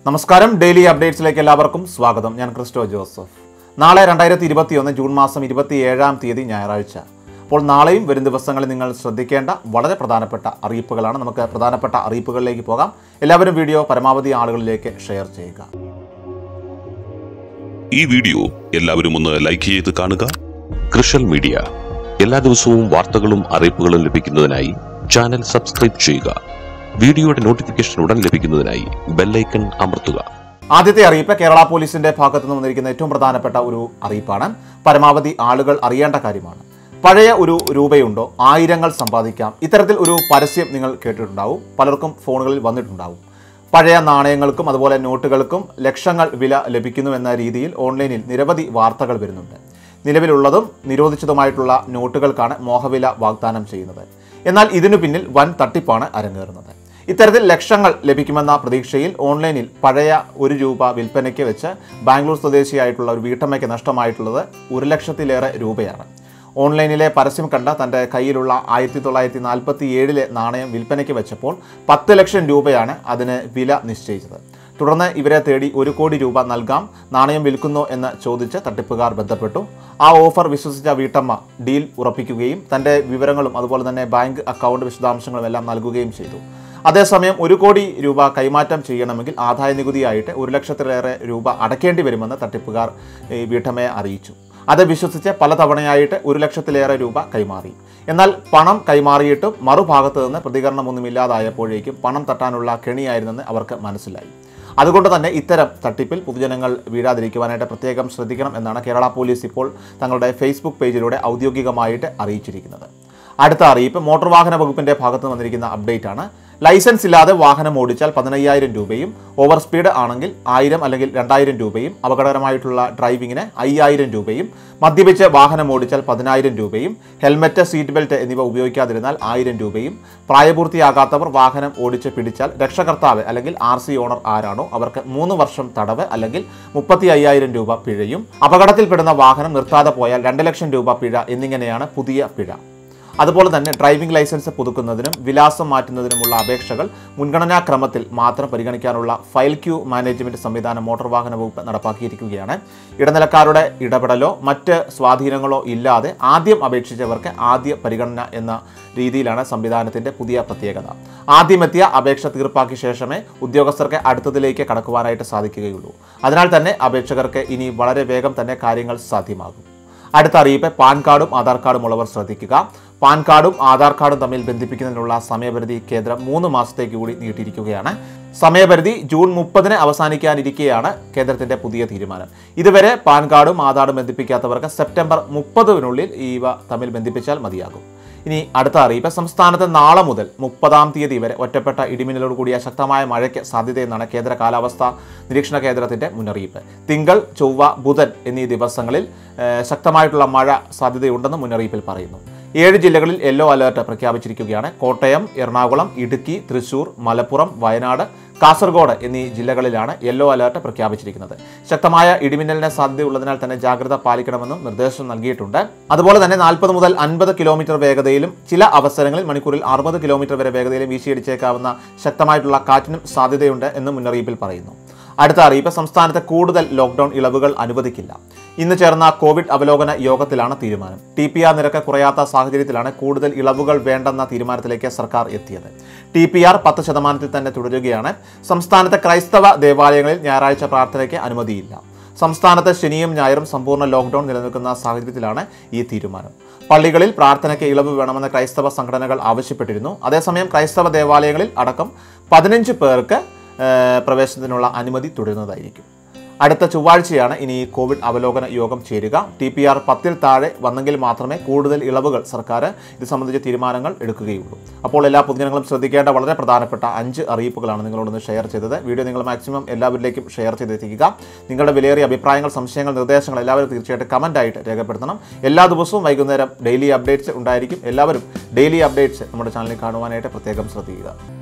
നമസ്കാരം ഡെയിലി അപ്ഡേറ്റ്സിലേക്ക് എല്ലാവർക്കും സ്വാഗതം ഞാൻ ക്രിസ്റ്റോ ജോസഫ് നാളെ രണ്ടായിരത്തി ഇരുപത്തിയൊന്ന് ജൂൺ മാസം ഇരുപത്തി ഏഴാം തീയതി ഞായറാഴ്ച അപ്പോൾ നാളെയും വരും ദിവസങ്ങളിൽ നിങ്ങൾ ശ്രദ്ധിക്കേണ്ട വളരെ പ്രധാനപ്പെട്ട അറിയിപ്പുകളാണ് നമുക്ക് പ്രധാനപ്പെട്ട അറിയിപ്പുകളിലേക്ക് പോകാം എല്ലാവരും വീഡിയോ പരമാവധി ആളുകളിലേക്ക് ഷെയർ ചെയ്യുക ഈ വീഡിയോ എല്ലാവരും ഒന്ന് ലൈക്ക് ചെയ്ത് കാണുക കൃഷൽ മീഡിയ എല്ലാ ദിവസവും വാർത്തകളും അറിയിപ്പുകളും ലഭിക്കുന്നതിനായി ചാനൽ സബ്സ്ക്രൈബ് ചെയ്യുക വീഡിയോയുടെ നോട്ടിഫിക്കേഷൻ ഉടൻ ലഭിക്കുന്നതിനായി ബെല്ലൈക്കൺ അമർത്തുക ആദ്യത്തെ അറിയിപ്പ് കേരള പോലീസിന്റെ ഭാഗത്തു നിന്ന് വന്നിരിക്കുന്ന ഏറ്റവും പ്രധാനപ്പെട്ട ഒരു അറിയിപ്പാണ് പരമാവധി ആളുകൾ അറിയേണ്ട കാര്യമാണ് പഴയ ഒരു രൂപയുണ്ടോ ആയിരങ്ങൾ സമ്പാദിക്കാം ഇത്തരത്തിൽ ഒരു പരസ്യം നിങ്ങൾ കേട്ടിട്ടുണ്ടാവും പലർക്കും ഫോണുകളിൽ വന്നിട്ടുണ്ടാവും പഴയ നാണയങ്ങൾക്കും അതുപോലെ നോട്ടുകൾക്കും ലക്ഷങ്ങൾ വില ലഭിക്കുന്നു എന്ന രീതിയിൽ ഓൺലൈനിൽ നിരവധി വാർത്തകൾ വരുന്നുണ്ട് നിലവിലുള്ളതും നിരോധിച്ചതുമായിട്ടുള്ള നോട്ടുകൾക്കാണ് മോഹവില വാഗ്ദാനം ചെയ്യുന്നത് എന്നാൽ ഇതിനു പിന്നിൽ വൻ തട്ടിപ്പാണ് അരങ്ങേറുന്നത് ഇത്തരത്തിൽ ലക്ഷങ്ങൾ ലഭിക്കുമെന്ന പ്രതീക്ഷയിൽ ഓൺലൈനിൽ പഴയ ഒരു രൂപ വിൽപ്പനയ്ക്ക് വെച്ച് ബാംഗ്ലൂർ സ്വദേശിയായിട്ടുള്ള ഒരു വീട്ടമ്മയ്ക്ക് നഷ്ടമായിട്ടുള്ളത് ഒരു ലക്ഷത്തിലേറെ രൂപയാണ് ഓൺലൈനിലെ പരസ്യം കണ്ട തൻ്റെ കയ്യിലുള്ള ആയിരത്തി തൊള്ളായിരത്തി നാൽപ്പത്തി ഏഴിലെ നാണയം വിൽപ്പനയ്ക്ക് വെച്ചപ്പോൾ പത്ത് ലക്ഷം രൂപയാണ് അതിന് വില നിശ്ചയിച്ചത് തുടർന്ന് ഇവരെ തേടി ഒരു കോടി രൂപ നൽകാം നാണയം വിൽക്കുന്നോ എന്ന് ചോദിച്ച് തട്ടിപ്പുകാർ ബന്ധപ്പെട്ടു ആ ഓഫർ വിശ്വസിച്ച വീട്ടമ്മ ഡീൽ ഉറപ്പിക്കുകയും തൻ്റെ വിവരങ്ങളും അതുപോലെ തന്നെ ബാങ്ക് അക്കൗണ്ട് വിശദാംശങ്ങളും എല്ലാം നൽകുകയും ചെയ്തു അതേസമയം ഒരു കോടി രൂപ കൈമാറ്റം ചെയ്യണമെങ്കിൽ ആദായ നികുതിയായിട്ട് ഒരു ലക്ഷത്തിലേറെ രൂപ അടയ്ക്കേണ്ടി വരുമെന്ന് തട്ടിപ്പുകാർ ഈ വീട്ടമ്മയെ അറിയിച്ചു അത് വിശ്വസിച്ച് പലതവണയായിട്ട് ഒരു ലക്ഷത്തിലേറെ രൂപ കൈമാറി എന്നാൽ പണം കൈമാറിയിട്ടും മറുഭാഗത്ത് നിന്ന് പ്രതികരണമൊന്നുമില്ലാതായപ്പോഴേക്കും പണം തട്ടാനുള്ള കെണിയായിരുന്നെന്ന് അവർക്ക് മനസ്സിലായി അതുകൊണ്ട് തന്നെ ഇത്തരം തട്ടിപ്പിൽ പൊതുജനങ്ങൾ വീഴാതിരിക്കുവാനായിട്ട് പ്രത്യേകം ശ്രദ്ധിക്കണം എന്നാണ് കേരള പോലീസ് ഇപ്പോൾ തങ്ങളുടെ ഫേസ്ബുക്ക് പേജിലൂടെ ഔദ്യോഗികമായിട്ട് അറിയിച്ചിരിക്കുന്നത് അടുത്ത അറിയിപ്പ് മോട്ടോർ വാഹന വകുപ്പിന്റെ ഭാഗത്ത് നിന്ന് വന്നിരിക്കുന്ന അപ്ഡേറ്റ് ആണ് ലൈസൻസ് ഇല്ലാതെ വാഹനം ഓടിച്ചാൽ പതിനയ്യായിരം രൂപയും ഓവർ സ്പീഡ് ആണെങ്കിൽ ആയിരം അല്ലെങ്കിൽ രണ്ടായിരം രൂപയും അപകടകരമായിട്ടുള്ള ഡ്രൈവിങ്ങിന് അയ്യായിരം രൂപയും മദ്യപിച്ച് വാഹനം ഓടിച്ചാൽ പതിനായിരം രൂപയും ഹെൽമറ്റ് സീറ്റ് ബെൽറ്റ് എന്നിവ ഉപയോഗിക്കാതിരുന്നാൽ ആയിരം രൂപയും പ്രായപൂർത്തിയാകാത്തവർ വാഹനം ഓടിച്ച് പിടിച്ചാൽ രക്ഷകർത്താവ് അല്ലെങ്കിൽ ആർ സി ഓണർ ആരാണോ അവർക്ക് മൂന്ന് വർഷം തടവ് അല്ലെങ്കിൽ മുപ്പത്തി അയ്യായിരം രൂപ പിഴയും അപകടത്തിൽപ്പെടുന്ന വാഹനം നിർത്താതെ പോയാൽ രണ്ട് ലക്ഷം രൂപ പിഴ എന്നിങ്ങനെയാണ് പുതിയ പിഴ അതുപോലെ തന്നെ ഡ്രൈവിംഗ് ലൈസൻസ് പുതുക്കുന്നതിനും വിലാസം മാറ്റുന്നതിനുമുള്ള അപേക്ഷകൾ മുൻഗണനാ ക്രമത്തിൽ മാത്രം പരിഗണിക്കാനുള്ള ഫയൽ ക്യൂ മാനേജ്മെന്റ് സംവിധാനം മോട്ടോർ വാഹന വകുപ്പ് നടപ്പാക്കിയിരിക്കുകയാണ് ഇടനിലക്കാരുടെ ഇടപെടലോ മറ്റ് സ്വാധീനങ്ങളോ ഇല്ലാതെ ആദ്യം അപേക്ഷിച്ചവർക്ക് ആദ്യ പരിഗണന എന്ന രീതിയിലാണ് സംവിധാനത്തിന്റെ പുതിയ പ്രത്യേകത ആദ്യമെത്തിയ അപേക്ഷ തീർപ്പാക്കിയ ശേഷമേ ഉദ്യോഗസ്ഥർക്ക് അടുത്തതിലേക്ക് കടക്കുവാനായിട്ട് സാധിക്കുകയുള്ളൂ അതിനാൽ തന്നെ അപേക്ഷകർക്ക് ഇനി വളരെ വേഗം തന്നെ കാര്യങ്ങൾ സാധ്യമാകും അടുത്ത അറിയിപ്പ് പാൻ കാർഡും ആധാർ കാർഡും ഉള്ളവർ ശ്രദ്ധിക്കുക പാൻ കാർഡും ആധാർ കാർഡും തമ്മിൽ ബന്ധിപ്പിക്കുന്നതിനുള്ള സമയപരിധി കേന്ദ്രം മൂന്ന് മാസത്തേക്ക് കൂടി നീട്ടിയിരിക്കുകയാണ് സമയപരിധി ജൂൺ മുപ്പതിന് അവസാനിക്കാനിരിക്കെയാണ് കേന്ദ്രത്തിന്റെ പുതിയ തീരുമാനം ഇതുവരെ പാൻ കാർഡും ആധാറും ബന്ധിപ്പിക്കാത്തവർക്ക് സെപ്റ്റംബർ മുപ്പതിനുള്ളിൽ ഇവ തമ്മിൽ ബന്ധിപ്പിച്ചാൽ മതിയാകും ഇനി അടുത്ത അറിയിപ്പ് സംസ്ഥാനത്ത് നാളെ മുതൽ മുപ്പതാം തീയതി വരെ ഒറ്റപ്പെട്ട ഇടിമിന്നലോട് കൂടിയ ശക്തമായ മഴയ്ക്ക് സാധ്യതയെന്നാണ് കേന്ദ്ര കാലാവസ്ഥാ നിരീക്ഷണ കേന്ദ്രത്തിന്റെ മുന്നറിയിപ്പ് തിങ്കൾ ചൊവ്വ ബുധൻ എന്നീ ദിവസങ്ങളിൽ ഏഹ്, ശക്തമായിട്ടുള്ള മഴ സാധ്യതയുണ്ടെന്ന് മുന്നറിയിപ്പിൽ പറയുന്നു ഏഴ് ജില്ലകളിൽ യെല്ലോ അലേർട്ട് പ്രഖ്യാപിച്ചിരിക്കുകയാണ് കോട്ടയം എറണാകുളം ഇടുക്കി തൃശൂർ മലപ്പുറം വയനാട് കാസർഗോഡ് എന്നീ ജില്ലകളിലാണ് യെല്ലോ അലേർട്ട് പ്രഖ്യാപിച്ചിരിക്കുന്നത് ശക്തമായ ഇടിമിന്നലിന് സാധ്യതയുള്ളതിനാൽ തന്നെ ജാഗ്രത പാലിക്കണമെന്നും നിർദ്ദേശം നൽകിയിട്ടുണ്ട് അതുപോലെ തന്നെ നാൽപ്പത് മുതൽ അൻപത് കിലോമീറ്റർ വേഗതയിലും ചില അവസരങ്ങളിൽ മണിക്കൂറിൽ അറുപത് കിലോമീറ്റർ വരെ വേഗതയിലും വീശിയടിച്ചേക്കാവുന്ന ശക്തമായിട്ടുള്ള കാറ്റിനും സാധ്യതയുണ്ട് എന്ന് മുന്നറിയിപ്പിൽ പറയുന്നു അടുത്ത അറിയിപ്പ് സംസ്ഥാനത്ത് കൂടുതൽ ലോക്ക്ഡൌൺ ഇളവുകൾ അനുവദിക്കില്ല ഇന്ന് ചേർന്ന കോവിഡ് അവലോകന യോഗത്തിലാണ് തീരുമാനം ടി പി ആർ നിരക്ക് കുറയാത്ത സാഹചര്യത്തിലാണ് കൂടുതൽ ഇളവുകൾ വേണ്ടെന്ന തീരുമാനത്തിലേക്ക് സർക്കാർ എത്തിയത് ടി പി ആർ പത്ത് ശതമാനത്തിൽ തന്നെ തുടരുകയാണ് സംസ്ഥാനത്തെ ക്രൈസ്തവ ദേവാലയങ്ങളിൽ ഞായറാഴ്ച പ്രാർത്ഥനയ്ക്ക് അനുമതിയില്ല സംസ്ഥാനത്ത് ശനിയും ഞായറും സമ്പൂർണ്ണ ലോക്ക്ഡൌൺ നിലനിൽക്കുന്ന സാഹചര്യത്തിലാണ് ഈ തീരുമാനം പള്ളികളിൽ പ്രാർത്ഥനയ്ക്ക് ഇളവ് വേണമെന്ന് ക്രൈസ്തവ സംഘടനകൾ ആവശ്യപ്പെട്ടിരുന്നു അതേസമയം ക്രൈസ്തവ ദേവാലയങ്ങളിൽ അടക്കം പതിനഞ്ച് പേർക്ക് ഏഹ്, പ്രവേശനത്തിനുള്ള അനുമതി തുടരുന്നതായിരിക്കും അടുത്ത ചൊവ്വാഴ്ചയാണ് ഇനി കോവിഡ് അവലോകന യോഗം ചേരുക ടി പി ആർ പത്തിൽ താഴെ വന്നെങ്കിൽ മാത്രമേ കൂടുതൽ ഇളവുകൾ സർക്കാർ ഇത് സംബന്ധിച്ച തീരുമാനങ്ങൾ എടുക്കുകയുള്ളൂ അപ്പോൾ എല്ലാ പൊതുജനങ്ങളും ശ്രദ്ധിക്കേണ്ട വളരെ പ്രധാനപ്പെട്ട അഞ്ച് അറിയിപ്പുകളാണ് നിങ്ങളോടൊന്ന് ഷെയർ ചെയ്തത് വീഡിയോ നിങ്ങൾ മാക്സിമം എല്ലാവരിലേക്കും ഷെയർ ചെയ്തെത്തിക്കുക നിങ്ങളുടെ വിലയേറിയ അഭിപ്രായങ്ങൾ സംശയങ്ങൾ നിർദ്ദേശങ്ങൾ എല്ലാവരും തീർച്ചയായിട്ടും കമൻ്റായിട്ട് രേഖപ്പെടുത്തണം എല്ലാ ദിവസവും വൈകുന്നേരം ഡെയിലി അപ്ഡേറ്റ്സ് ഉണ്ടായിരിക്കും എല്ലാവരും ഡെയിലി അപ്ഡേറ്റ്സ് നമ്മുടെ ചാനലിൽ കാണുവാനായിട്ട് പ്രത്യേകം ശ്രദ്ധിക്കുക